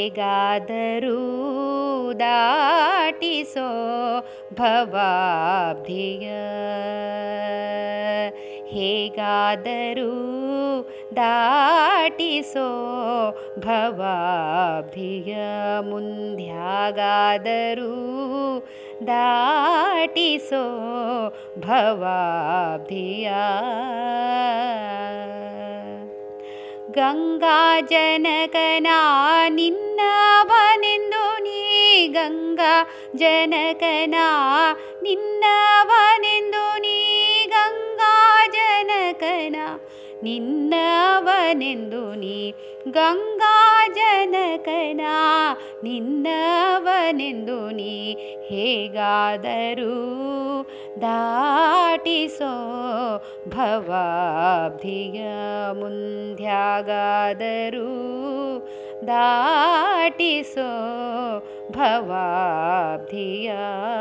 ಹೇಗಾದರೂ ದಾಟಿಸೋ ಭವಾಬ್ಧಿಯ ಹೇಗಾದರೂ ದಾಟಿಸೋ ಭವಾಬ್ಧಿಯ ಮುಂದ್ಯಾಗಾದರೂ ದಾಟಿಸೋ ಭವಾಬ್ಧಿಯ ಗಂಗಾ ಜನಕನ ನಿನ್ನವನೆಂದು ನೀ ಗಂಗಾ ಜನಕನ ನಿನ್ನವನೆಂದು ನೀ ಗಂಗಾ ಜನಕನ ನಿನ್ನವನೆಂದು ನೀ ಗಂಗಾ ಜನಕನ ನಿನ್ನವನೆಂದು ನೀ ಹೇಗಾದರೂ ದಾಟಿಸೋ ಭವಾಬ್ಧಿಯ ಮುಂದ್ಯಾಗಾದರೂ ದಾಟಿಸೋ ಭವಾಬ್ಧಿಯ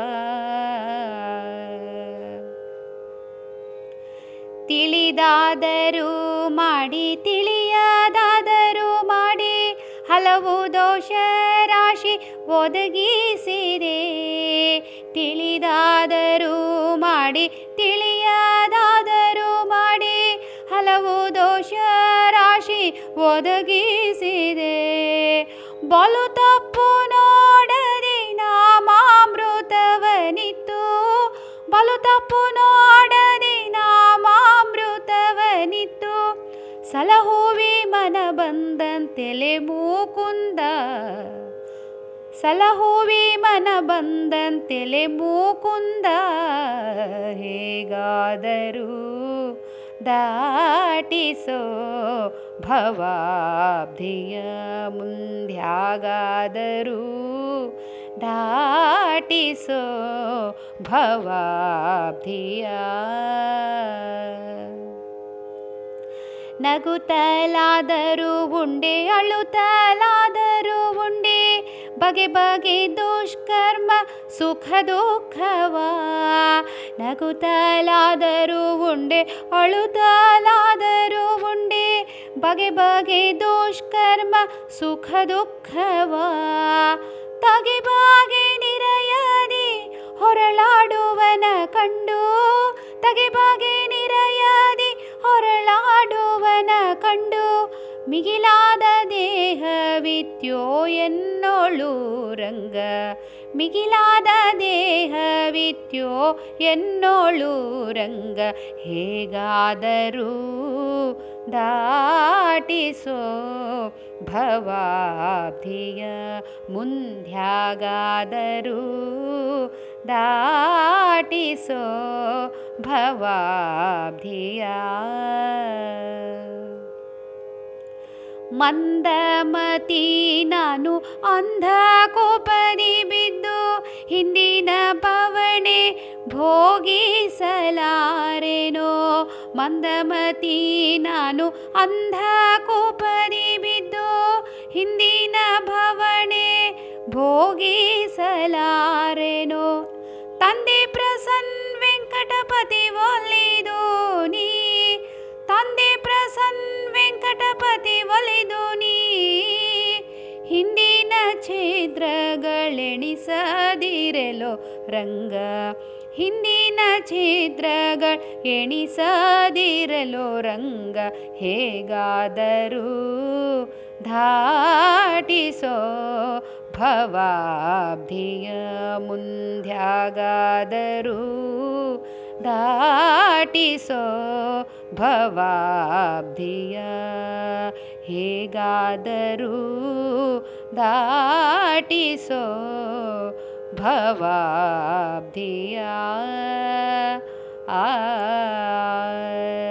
ತಿಳಿದಾದರೂ ಮಾಡಿ ತಿಳಿಯದಾದರೂ ಮಾಡಿ ಹಲವು ದೋಷ ರಾಶಿ ಒದಗಿಸಿದೆ ತಿಳಿದಾದರೂ ಮಾಡಿ ತಿಳಿಯದಾದರೂ ಮಾಡಿ ಹಲವು ದೋಷ ರಾಶಿ ಒದಗಿಸಿದೆ ಬಲು ತಪ್ಪು ನೋಡದೆ ನಾಮಾಮೃತವನಿತ್ತು ಬಲು ತಪ್ಪು ನೋಡದೆ ನಾಮಾಮೃತವನಿತ್ತು ಸಲಹುವಿ ಮನ ಬಂದಂತೆಲೆ ಮೂಕುಂದ ಸಲಹುವಿ ಮನ ಬಂದಂತೆಲೆ ಮೂಕುಂದ ಹೇಗಾದರೂ ದಾಟಿಸೋ ಭವಾಬ್ಧಿಯ ಮುಂದ್ಯಾಗಾದರೂ ದಾಟಿಸೋ ಭವಾಬ್ಧಿಯ ನಗುತ್ತಲಾದರೂ ಉಂಡೆ ಅಳುತ್ತಲಾದರೂ ಉಂಡೆ ಬಗೆ ಬಗೆ ದುಷ್ಕರ್ಮ ಸುಖ ದುಃಖವ ನಗುತ್ತಲಾದರೂ ಉಂಡೆ ಅಳುತ್ತಲಾದರೂ ಉಂಡೆ ಬಗೆ ಬಗೆ ದುಷ್ಕರ್ಮ ಸುಖ ದುಃಖವ ತಗೆ ಬಾಗೆ ನಿರಯದಿ ಹೊರಳಾಡುವನ ಕಂಡು ತಗೆ ಬಾಗೆ ನಿರಯದಿ ಹೊರಳಾಡುವನ ಕಂಡು ಮಿಗಿಲಾದ ದೇಹವಿತ್ಯೋ ಎನ್ನೋಳು ರಂಗ ಮಿಗಿಲಾದ ದೇಹವಿತ್ಯೋ ಎನ್ನೋಳು ರಂಗ ಹೇಗಾದರೂ ದಾಟಿಸೋ ಭವಾಬ್ಧಿಯ ಮುಂದ್ಯಾಗಾದರೂ ದಾಟಿಸೋ ಭವಾಬ್ಧಿಯ ಮಂದಮತಿ ನಾನು ಅಂಧ ಕೋಪದಿ ಬಿದ್ದು ಹಿಂದಿನ ಪವಣೆ ಭೋಗಿಸಲಾರೆನೋ ಮಂದಮತಿ ನಾನು ಅಂಧ ಕೋಪದಿ ಬಿದ್ದು ಹಿಂದಿನ ಭವಣೆ ಭೋಗಿಸಲಾರೆನೋ ತಂದೆ ಪ್ರಸನ್ ವೆಂಕಟಪತಿ ಒಲಿದು ನೀ ತಂದೆ ಪ್ರಸನ್ ವೆಂಕಟಪತಿ ಒಲಿದು ನೀ ಹಿಂದಿನ ಛಿದ್ರಗಳೆಣಿಸದಿರಲು ರಂಗ ಹಿಂದಿನ ಛಿದ್ರಗಳು ಎಣಿಸದಿರಲು ರಂಗ ಹೇಗಾದರೂ ದಾಟಿಸೋ ಭವಾಬ್ಧಿಯ ಮುಂದ್ಯಾಗಾದರೂ ದಾಟಿಸೋ ಭವಾಬ್ಧಿಯ ಹೇಗಾದರೂ ದಾಟಿಸೋ ಭವಾಬ್ಧಿಯ ಆ